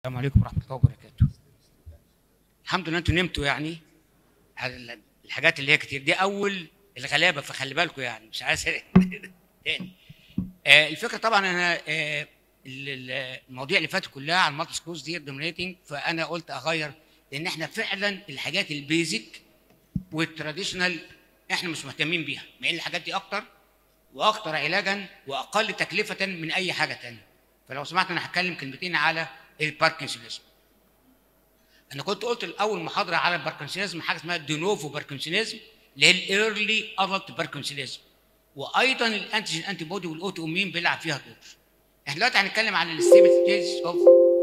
السلام عليكم ورحمه الله وبركاته الحمد لله انتوا نمتوا يعني على الحاجات اللي هي كتير دي اول الغلابه فخلي بالكم يعني مش عايز تاني آه الفكره طبعا انا آه ال- ال- المواضيع اللي فاتت كلها عن المالتي سكروز دي دومينيتنج فانا قلت اغير لان احنا فعلا الحاجات البيزك والتراديشنال احنا مش مهتمين بيها مع ان الحاجات دي اكتر واكتر علاجا واقل تكلفه من اي حاجه تانية فلو سمحت انا هتكلم كلمتين على الباركنسونيزم انا كنت قلت الاول محاضره على الباركنسونيزم حاجه اسمها دينوفو باركنسونيزم اللي هي الايرلي ادلت باركنسونيزم وايضا الانتيجين انتي بودي والاوتو امين بيلعب فيها دور احنا دلوقتي هنتكلم عن الستيبل ستيجز اوف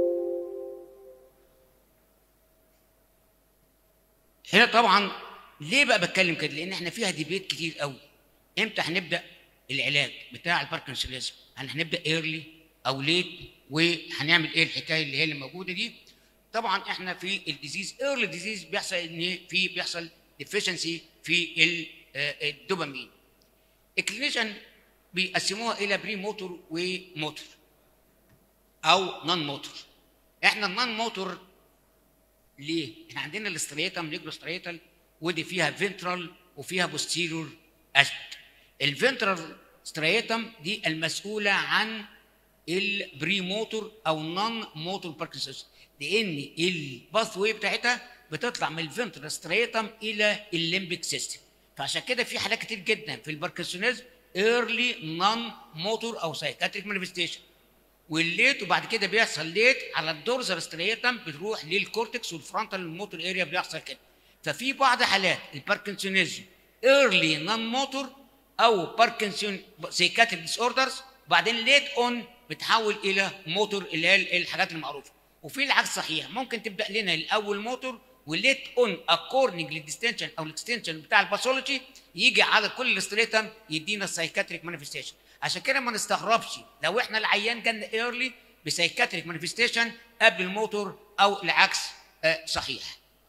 هنا طبعا ليه بقى بتكلم كده لان احنا فيها ديبيت كتير قوي امتى هنبدا العلاج بتاع الباركنسونيزم هل هنبدا ايرلي او ليت وهنعمل ايه الحكايه اللي هي اللي موجوده دي طبعا احنا في الديزيز ايرلي ديزيز بيحصل ان في بيحصل ديفيشنسي في ال- آه، الدوبامين الكلينيشن بيقسموها الى بري موتور وموتور او نون موتور احنا النون موتور ليه؟ احنا عندنا الاستريتم نيجروستريتال ودي فيها فينترال وفيها بوستيرور اسد الفينترال ستريتم دي المسؤوله عن البري موتور او نون موتور باركنسونز لان الباث واي بتاعتها بتطلع من الفنترال ستريتم الى الليمبيك سيستم فعشان كده في حالات كتير جدا في الباركنسونيزم ايرلي نون موتور او سايكاتريك مانيفستيشن والليت وبعد كده بيحصل ليت على الدورزال ستريتم بتروح للكورتكس والفرونتال موتور اريا بيحصل كده ففي بعض حالات الباركنسونيزم ايرلي نون موتور او باركنسون سيكاتريك ديس اوردرز وبعدين ليت اون بتحول الى موتور اللي هي الحاجات المعروفه وفي العكس صحيح ممكن تبدا لنا الاول موتور والليت اون اكوردنج للديستنشن او الاكستنشن بتاع الباثولوجي يجي على كل الاستريتم يدينا السايكاتريك مانيفستيشن عشان كده ما نستغربش لو احنا العيان جالنا ايرلي بسايكاتريك مانيفستيشن قبل الموتور او العكس آه صحيح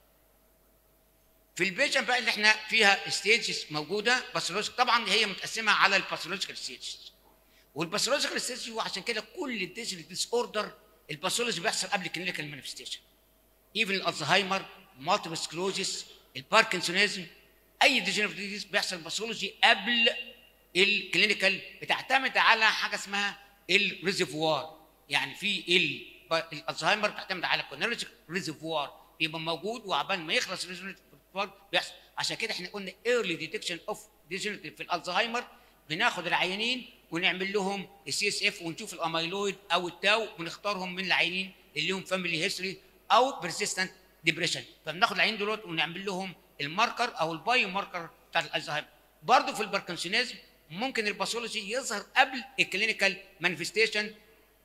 في البيشن بقى اللي احنا فيها ستيجز موجوده باثولوجيك طبعا هي متقسمه على الباثولوجيكال ستيجز والباثولوجيكال ستيج هو عشان كده كل الديجيتال ديس اوردر الباثولوجي بيحصل قبل الكلينيكال مانيفستيشن ايفن الالزهايمر مالتيبل سكلوزيس الباركنسونيزم اي ديجنريتيف ديزيز بيحصل باثولوجي قبل الكلينيكال بتعتمد على حاجه اسمها الريزرفوار يعني في ال- الالزهايمر بتعتمد على كونرجيك ريزرفوار بيبقى موجود وعبال ما يخلص الريزرفوار بيحصل عشان كده احنا قلنا ايرلي ديتكشن اوف ديجنريتيف في الالزهايمر بناخد العيانين ونعمل لهم السي اس اف ونشوف الاميلويد او التاو ونختارهم من العيانين اللي لهم فاميلي هيستوري او بيرسيستنت ديبريشن فبناخد العيانين دولت ونعمل لهم الماركر او البايو ماركر بتاع الالزهايمر برضه في الباركنسونيزم ممكن الباثولوجي يظهر قبل الكلينيكال مانيفستيشن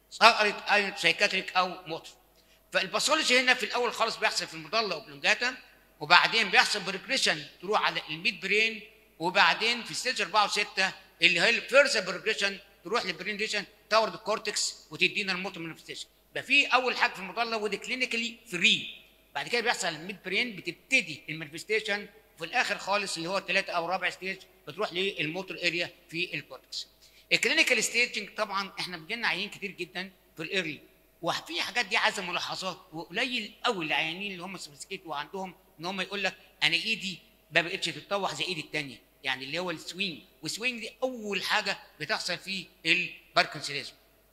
سواء سايكاتريك او موتور فالباثولوجي هنا في الاول خالص بيحصل في المضله اوبلونجاتا وبعدين بيحصل بريجريشن تروح على الميد برين وبعدين في ستيج 4 و6 اللي هي الفيرست بريجريشن تروح للبرين ريشن تورد الكورتكس وتدينا الموتور مانيفستيشن يبقى في اول حاجه في المضله ودي كلينيكالي فري بعد كده بيحصل الميد برين بتبتدي المانيفستيشن في الاخر خالص اللي هو الثلاثه او رابع ستيج بتروح للموتور اريا في الكورتكس الكلينيكال ستيجنج طبعا احنا بيجينا عيانين كتير جدا في الايرلي وفي حاجات دي عايزه ملاحظات وقليل قوي العيانين اللي هم سوفيستيكيت وعندهم ان هم يقول لك انا ايدي ما بقتش تتطوح زي ايدي الثانيه يعني اللي هو السوينج والسوينج دي اول حاجه بتحصل في الباركنسونيزم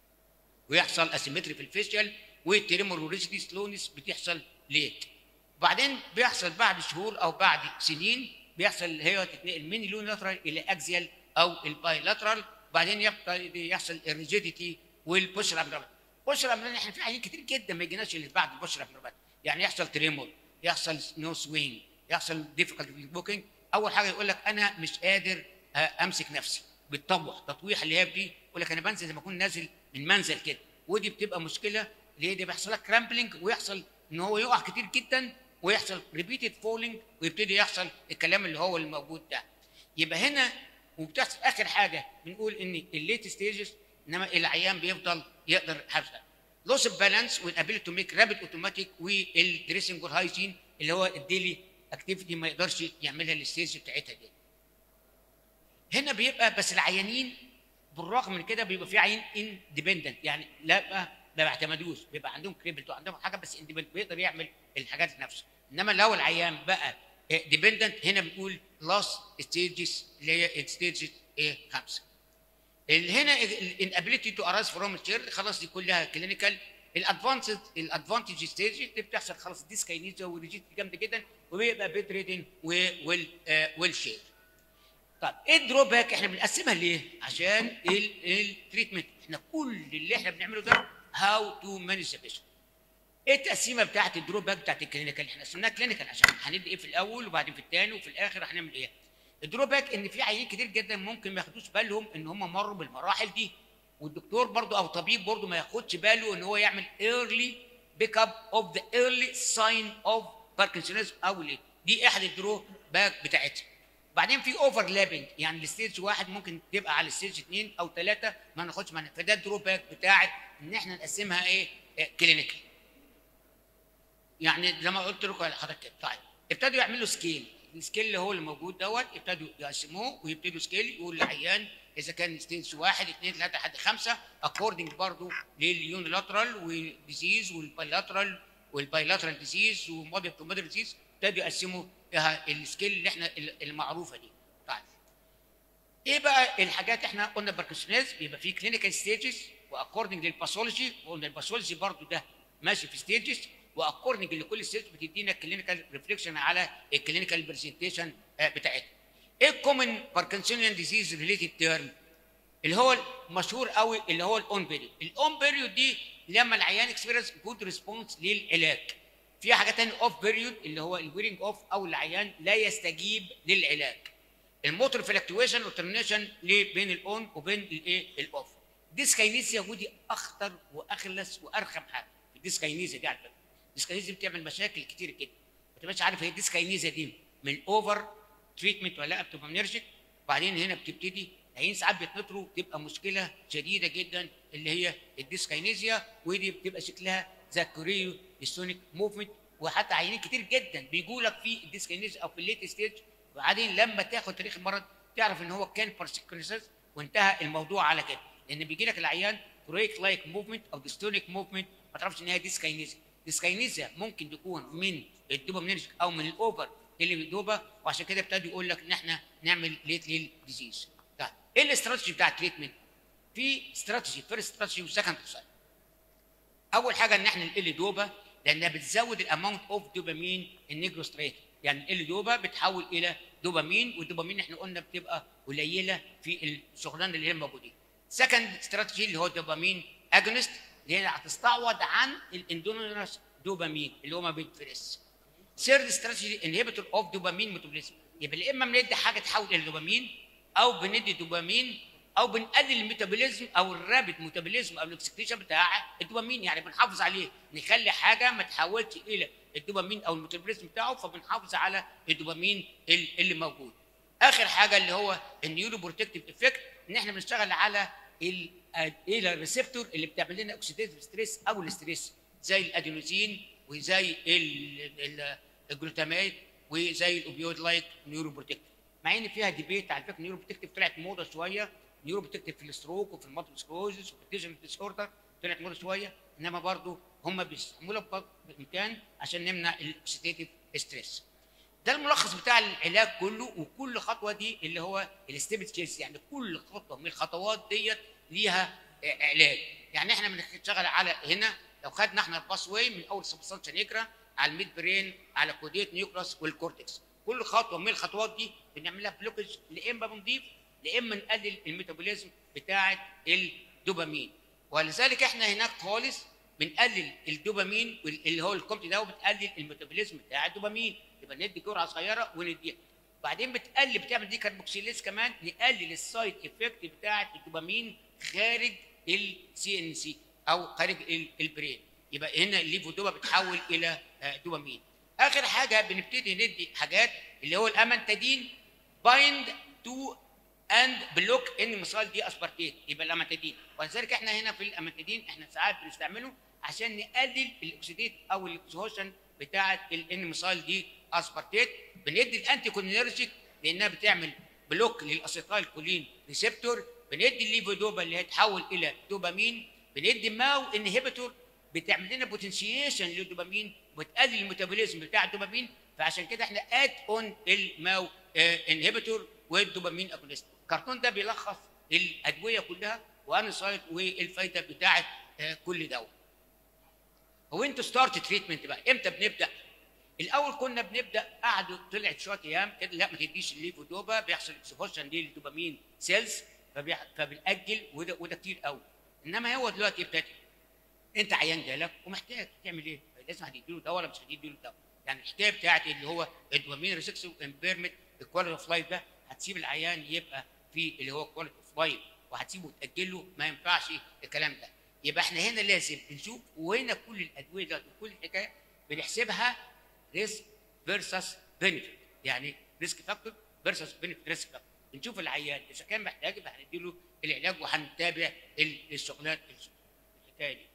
ويحصل اسيمتري في الفيشيال والتريمور وريجيدي سلونس بتحصل ليت وبعدين بيحصل بعد شهور او بعد سنين بيحصل هي تتنقل من اليونيلاترال الى اكزيال او البايلاترال وبعدين يبقى يحصل الريجيديتي والبوشر ابنورمال بوشر ابنورمال احنا في عيانين كتير جدا ما يجيناش اللي بعد البوشر ابنورمال يعني يحصل تريمور يحصل نو سوينج يحصل ديفيكالتي في البوكينج اول حاجه يقول لك انا مش قادر آه، امسك نفسي بتطوح تطويح اللي هي دي يقول لك انا بنزل زي ما اكون نازل من منزل كده ودي بتبقى مشكله اللي هي دي بيحصل لك كرامبلينج ويحصل ان هو يقع كتير جدا ويحصل ريبيتد فولينج ويبتدي يحصل الكلام اللي هو الموجود ده يبقى هنا وبتحصل اخر حاجه بنقول ان الليت ستيجز انما العيان بيفضل يقدر حفظها لوس اوف بالانس والابيلتي تو ميك رابيد اوتوماتيك والدريسنج والهايجين اللي هو الديلي اكتيفيتي ما يقدرش يعملها الستيج بتاعتها دي هنا بيبقى بس العيانين بالرغم من كده بيبقى في عيان اندبندنت يعني لا ما بيعتمدوش بيبقى عندهم كريبل عندهم حاجه بس independent بيقدر يعمل الحاجات نفسه انما لو العيان بقى ديبندنت هنا بنقول لاست ستيجز اللي هي ستيجز ايه خمسه اللي هنا الانابيلتي تو ارايز فروم الشير خلاص دي كلها كلينيكال الادفانتج الادفانتج ستيج اللي بتحصل خلاص ديسكاينيزا وريجيت جامده جدا وبيبقى بيت ريدن والشير طب ايه الدروباك احنا بنقسمها ليه؟ عشان التريتمنت احنا كل اللي احنا بنعمله ده هاو تو مانج ذا بيشنت ايه التقسيمه بتاعت الدروباك بتاعت الكلينيكال احنا قسمناها كلينيكال عشان هندي ايه في الاول وبعدين في الثاني وفي الاخر هنعمل ايه الدروباك ان في عيانين كتير جدا ممكن ما ياخدوش بالهم ان هم مروا بالمراحل دي والدكتور برضو او طبيب برضو ما ياخدش باله ان هو يعمل early pick up of the early sign of Parkinsonism او ليه دي احد الدروباك بتاعتها بعدين في اوفرلابنج يعني الستيج واحد ممكن تبقى على الستيج اثنين او ثلاثه ما ناخدش منها فده الدروباك بتاعت ان احنا نقسمها ايه كلينيكال يعني زي ما قلت لكم لحضرتك كده طيب ابتدوا يعملوا سكيل السكيل اللي هو اللي موجود دوت ابتدوا يقسموه ويبتدوا سكيل يقول للعيان اذا كان ستيج واحد اثنين ثلاثه لحد خمسه اكوردنج برضه لليونيلاترال والديزيز والبايلاترال والبايلاترال ديزيز وموديل تو موديل ديزيز ابتدوا يقسموا السكيل اللي احنا المعروفه دي طيب ايه بقى الحاجات احنا قلنا باركنسونيز بيبقى فيه كلينيكال ستيجز واكوردنج للباثولوجي وقلنا الباثولوجي برضه ده ماشي في ستيجز واكوردنج لكل ستيج بتدينا كلينيكال ريفليكشن على الكلينيكال برزنتيشن بتاعتها ايه الكومن باركنسونيان ديزيز ريليتد تيرم اللي هو مشهور قوي اللي هو الاون بيريود الاون بيريود دي لما العيان اكسبيرينس جود ريسبونس للعلاج في حاجه ثانيه اوف بيريود اللي هو الويرنج اوف او العيان لا يستجيب للعلاج الموتور فلكتويشن والترمينيشن بين الاون وبين الايه الاوف ديسكاينيزيا ودي اخطر واخلص وارخم حاجه الديسكاينيزيا دي على فكره الديسكاينيزيا بتعمل مشاكل كتير جدا ما تبقاش عارف هي الديسكاينيزيا دي من اوفر تريتمنت ولا لا بتبقى منرجيك وبعدين هنا بتبتدي عين ساعات بيتنطروا تبقى مشكله شديده جدا اللي هي الديسكاينيزيا ودي بتبقى شكلها زي كوريو السونيك موفمنت وحتى عيانين كتير جدا بيجوا لك في الديسكاينيزيا او في الليت ستيج وبعدين لما تاخد تاريخ المرض تعرف ان هو كان بارسيكوليسيس وانتهى الموضوع على كده لان بيجي لك العيان كوريك لايك موفمنت او ديستونيك موفمنت ما تعرفش ان هي ديسكاينيزيا ديسكاينيزيا ممكن تكون من الدوبامينرجيك او من الاوفر اللي بيدوبه وعشان كده ابتدوا يقول لك ان احنا نعمل ليت ليل ديزيز طيب ايه الاستراتيجي بتاع التريتمنت في استراتيجي فيرست استراتيجي وسكند استراتيجي اول حاجه ان احنا نقل دوبه لانها بتزود الاماونت اوف دوبامين النيجروستريت يعني ال دوبا بتحول الى دوبامين والدوبامين احنا قلنا بتبقى قليله في الشغلانه اللي هي موجودين سكند استراتيجي اللي هو دوبامين اجونست اللي هي هتستعوض عن الاندونيروس دوبامين اللي هو ما بيتفرس ثيرد استراتيجي انهبيتور اوف دوبامين ميتابوليزم يبقى يا اما بندي حاجه تحول الى دوبامين او بندي دوبامين او بنقلل الميتابوليزم او الرابط ميتابوليزم او الاكسكريشن بتاع الدوبامين يعني بنحافظ عليه نخلي حاجه ما تحولش الى الدوبامين او الميتابوليزم بتاعه فبنحافظ على الدوبامين اللي موجود اخر حاجه اللي هو النيورو بروتكتيف افكت ان احنا بنشتغل على الى الريسبتور اللي بتعمل لنا اوكسيديتيف ستريس او الاستريس زي الادينوزين وزي الجلوتامات وزي الاوبيويد لايك نيورو بروتكتيف مع ان فيها ديبيت على فكره نيورو بروتكتيف طلعت موضه شويه نيورو بروتكتيف في الستروك وفي المالتيبل سكلوزس وفي التيجن ديس اوردر طلعت موضه شويه انما برضه هم بيستعملوها بامكان عشان نمنع الاوكسيديتيف ستريس ده الملخص بتاع العلاج كله وكل خطوه دي اللي هو الستيبل تشيس يعني كل خطوه من الخطوات ديت ليها علاج يعني احنا بنشتغل على هنا لو خدنا احنا الباس واي من اول سبستانشا نيجرا على الميد برين على كوديت نيوكلاس والكورتكس كل خطوه من الخطوات دي بنعملها بلوكج لا اما بنضيف لا اما نقلل الميتابوليزم بتاعه الدوبامين ولذلك احنا هناك خالص بنقلل الدوبامين اللي هو الكومت ده وبتقلل الميتابوليزم بتاع الدوبامين يبقى ندي جرعه صغيره ونديها بعدين بتقلل بتعمل دي كاربوكسيليز كمان نقلل السايد افكت بتاعه الدوبامين خارج السي ان سي او خارج البرين يبقى هنا الليفودوبا بتحول الى دوبامين اخر حاجه بنبتدي ندي حاجات اللي هو الامانتادين بايند تو اند بلوك ان مثال دي اسبارتيت يبقى الامانتادين ولذلك احنا هنا في الامانتادين احنا ساعات بنستعمله عشان نقلل الاكسيديت او الاكسهوشن بتاعه الان مثال دي اسبارتيت بندي الانتي كولينرجيك لانها بتعمل بلوك للاسيتايل كولين ريسبتور بندي الليفودوبا اللي هيتحول الى دوبامين بندي ماو انهبيتور بتعمل لنا بوتنشيشن للدوبامين وتقلل الميتابوليزم بتاع الدوبامين فعشان كده احنا اد اون الماو انهبيتور والدوبامين اجونست الكرتون ده بيلخص الادويه كلها وانا سايت والفايده بتاعت آه، كل دواء هو انت ستارت تريتمنت بقى امتى بنبدا الاول كنا بنبدا قعدوا طلعت شويه ايام كده لا ما تديش الليفودوبا بيحصل اكسبوشن للدوبامين سيلز فبيح- فبنأجل وده وده كتير قوي انما هو دلوقتي ابتدى انت عيان جالك ومحتاج تعمل ايه؟ لازم هتديله دواء ولا مش هتديله دواء؟ يعني الحكايه بتاعت اللي هو الدوبامين ريسكسيف امبيرمنت الكواليتي اوف لايف ده هتسيب العيان يبقى في اللي هو كواليتي اوف لايف وهتسيبه تاجله ما ينفعش الكلام ده يبقى احنا هنا لازم نشوف وهنا كل الادويه ده وكل الحكايه بنحسبها ريسك فيرسس بنفيت يعني ريسك فاكتور فيرسس بنفيت ريسك فاكتور بنشوف العيان اذا كان محتاج يبقى هنديله العلاج وهنتابع ال- الشغلات الحكايه دي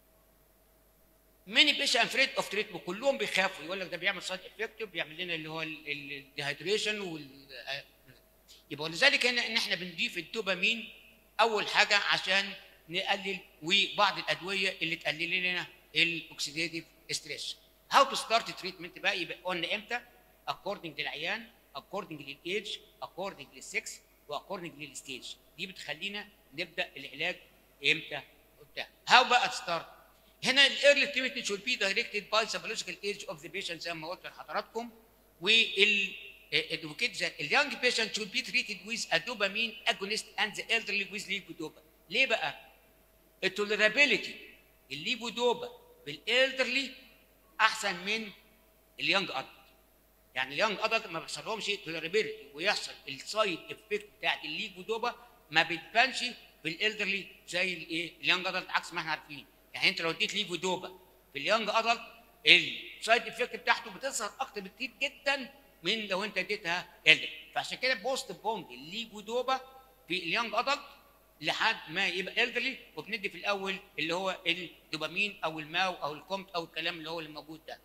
ماني بيشن افريد اوف تريتمنت كلهم بيخافوا يقول لك ده بيعمل سايد افكت بيعمل لنا اللي هو الديهايدريشن وال آه، يبقى ولذلك هنا ان احنا بنضيف الدوبامين اول حاجه عشان نقلل وبعض الادويه اللي تقلل لنا الاكسيديتيف ستريس هاو تو ستارت تريتمنت بقى يبقى قلنا امتى اكوردنج للعيان اكوردنج للايدج اكوردنج للسكس واكوردنج للستيج دي بتخلينا نبدا العلاج امتى وبتاع هاو بقى ستارت هنا الايرلي تريتمنت should be directed by the biological age of the patient زي ما قلت لحضراتكم وال advocate that the young patient should be treated with a dopamine agonist and the elderly with levodopa. ليه بقى؟ التوليرابيلتي الليفودوبا بالالدرلي احسن من اليونج ادلت. يعني اليونج ادلت ما بيحصلهمش توليرابيلتي ويحصل السايد افكت بتاعت الليفودوبا ما بتبانش في الالدرلي زي الايه؟ اليونج ادلت عكس ما احنا عارفين. يعني انت لو اديت ليفودوبا في اليونج ادلت السايد افكت بتاعته بتظهر اكتر بكتير جدا من لو انت اديتها الدر فعشان كده بوست بوند الليفودوبا في اليونج ادلت لحد ما يبقى الدرلي وبندي في الاول اللي هو الدوبامين او الماو او الكومت او الكلام اللي هو اللي موجود ده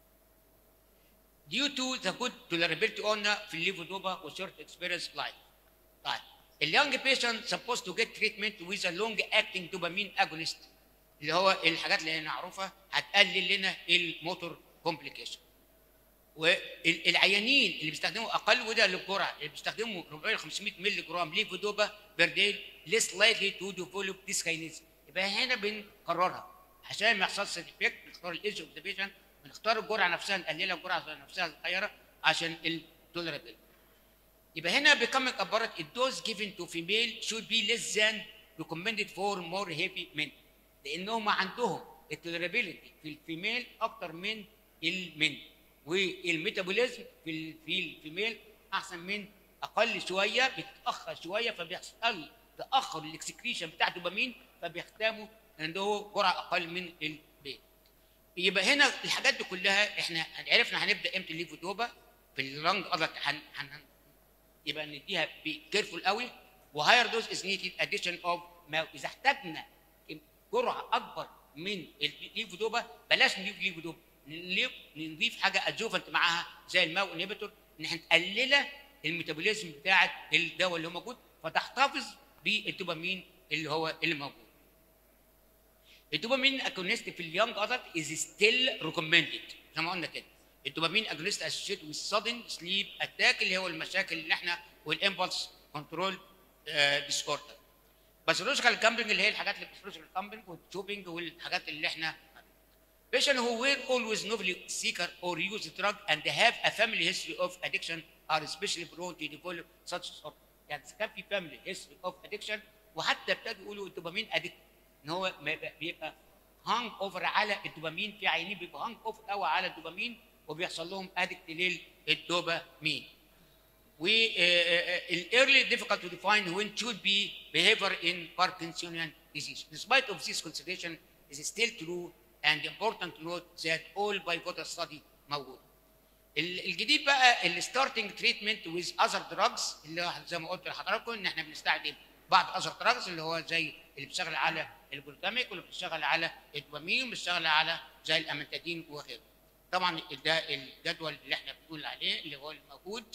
due to the good tolerability قلنا في الليفودوبا و short experience life طيب اليونج patient supposed to get treatment with a long acting dopamine agonist اللي هو الحاجات اللي نعرفها هتقلل لنا الموتور كومبليكيشن والعيانين اللي بيستخدموا اقل وده للجرعه اللي بيستخدموا 400 500 مللي جرام ليفودوبا بير داي less likely to develop this kinase يبقى هنا بنقررها عشان ما يحصلش افكت بنختار الايدج اوف ذا بيشنت بنختار الجرعه نفسها نقللها الجرعه نفسها صغيره عشان التوليرابيلتي يبقى هنا becoming عبارة الدوز given to female should be less than recommended for more heavy men لانهم عندهم التوليرابيلتي في الفيميل اكتر من المن والميتابوليزم في ال- في الفيميل احسن من اقل شويه بتتاخر شويه فبيحصل تاخر الاكسكريشن بتاع الدوبامين فبيختموا عنده جرعه اقل من البيت يبقى هنا الحاجات دي كلها احنا عرفنا هنبدا امتى الليفودوبا في اللونج ادلت هن هن يبقى نديها بكيرفول قوي وهاير دوز از نيدد اديشن اوف ما اذا احتاجنا جرعه اكبر من الليفودوبا بلاش نضيف ليفودوبا نضيف نضيف حاجه ادجوفنت معاها زي الماو انهبيتور ان احنا نقللها الميتابوليزم بتاع الدواء اللي هو موجود فتحتفظ بالدوبامين اللي هو اللي موجود. الدوبامين اكونست في اليونج ادلت از ستيل ريكومندد زي ما قلنا كده. الدوبامين اجونست اسوشيت وذ سادن سليب اتاك اللي هو المشاكل اللي احنا والامبلس كنترول ديس اوردر. باثولوجيكال كامبنج اللي هي الحاجات اللي باثولوجيكال كامبنج والشوبينج والحاجات اللي احنا Patients who were always novelty seeker or use drug and have a family history of addiction are especially prone to develop such disorder. يعني إذا كان في family history of addiction وحتى ابتدوا يقولوا الدوبامين ادكت ان هو ما يبقى- بيبقى هانج اوفر على الدوبامين في عيانين بيبقى هانج اوفر قوي على الدوبامين وبيحصل لهم ادكت للدوبامين. والايرلي difficult to define when should be behavior in Parkinsonian disease. Despite of this consideration, it is still true and important to note that all pivotal study موجود. ال- الجديد بقى الستارتنج تريتمنت ويز اذر دراجز اللي هو زي ما قلت لحضراتكم ان احنا بنستخدم بعض اذر دراجز اللي هو زي اللي بيشتغل على الجلوتاميك واللي بيشتغل على الدوبامين وبيشتغل على زي الامنتادين وغيره. طبعا ده الجدول اللي احنا بنقول عليه اللي هو الموجود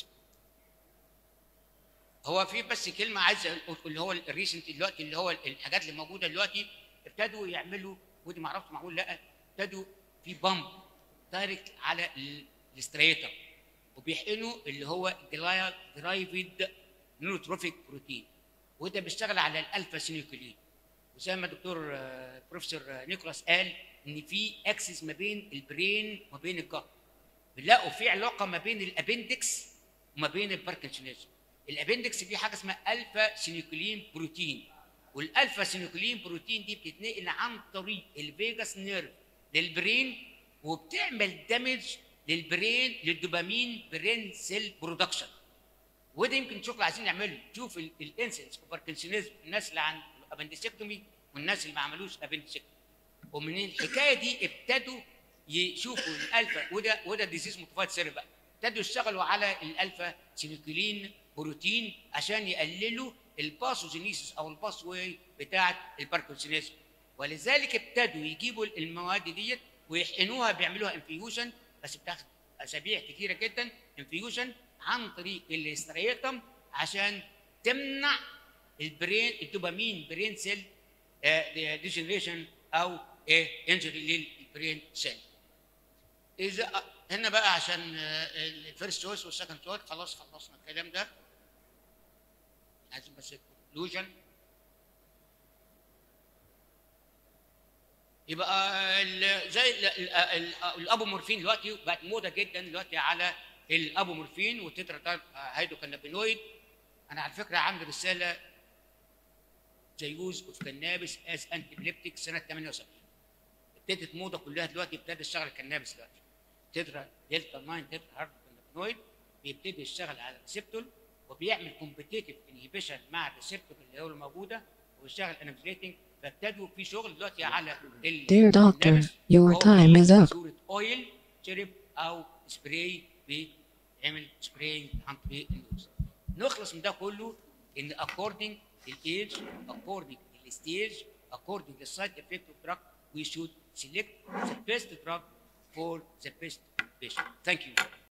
هو في بس كلمه عايز أقول- اللي هو الريسنت دلوقتي اللي هو الحاجات اللي موجوده دلوقتي ابتدوا يعملوا ودي ما اعرفش معقول لا ابتدوا في بامب دايركت على ال- الاستريتر وبيحقنوا اللي هو درايفد نيوتروفيك بروتين وده بيشتغل على الالفا سينيكولين وزي ما الدكتور آه، بروفيسور آه، نيكولاس قال ان في اكسس ما بين البرين وما بين الجهر بنلاقوا في علاقه ما بين الابندكس وما بين الباركنسونيزم الابندكس دي حاجه اسمها الفا سينيكولين بروتين والالفا سينيكولين بروتين دي بتتنقل عن طريق الفيجاس نيرف للبرين وبتعمل دامج للبرين للدوبامين برين سيل برودكشن وده يمكن شغل عايزين نعمله نشوف الانسنس في باركنسونيزم الناس اللي عن ابندسكتومي والناس اللي ما عملوش ابندسكتومي ومن الحكايه دي ابتدوا يشوفوا الالفا وده وده ديزيز متفاوت سير بقى ابتدوا يشتغلوا على الالفا سينيكولين بروتين عشان يقللوا الباثوجينيسيس او الباث واي بتاعه الباركنسونيزم ولذلك ابتدوا يجيبوا المواد ديت ويحقنوها بيعملوها انفيوجن بس بتاخد اسابيع كتيره جدا انفيوجن عن طريق الاستريتم عشان تمنع البرين الدوبامين برين سيل ديجنريشن او انجري للبرين سيل اذا هنا بقى عشان الفيرست تشويس والسكند تشويس خلاص خلصنا الكلام ده لازم بس كونكلوجن يبقى ال- زي ال- ال- ال- الابومورفين دلوقتي بقت موضه جدا دلوقتي على الابومورفين والتترا هيدروكانابينويد انا على فكره عامل رساله زي يوز اوف كنابس از انتيبليبتيك سنه 78 ابتدت موضه كلها دلوقتي ابتدى يشتغل الكنابس دلوقتي تترا دلتا 9 تترا هيدروكانابينويد بيبتدي يشتغل على الريسبتور وبيعمل كومبتيتيف انهبيشن مع الريسبتور اللي هو الموجوده ويشتغل انابليتنج فابتدوا في شغل دلوقتي على ال- Dear doctor, الكنابس. your هو time is up. صوره اويل شرب او سبراي بيعمل سبراي عن طريق النوز نخلص من ده كله ان according للايج according للستيج according للسايد افكت اوف drug we should select the best drug for the best patient thank you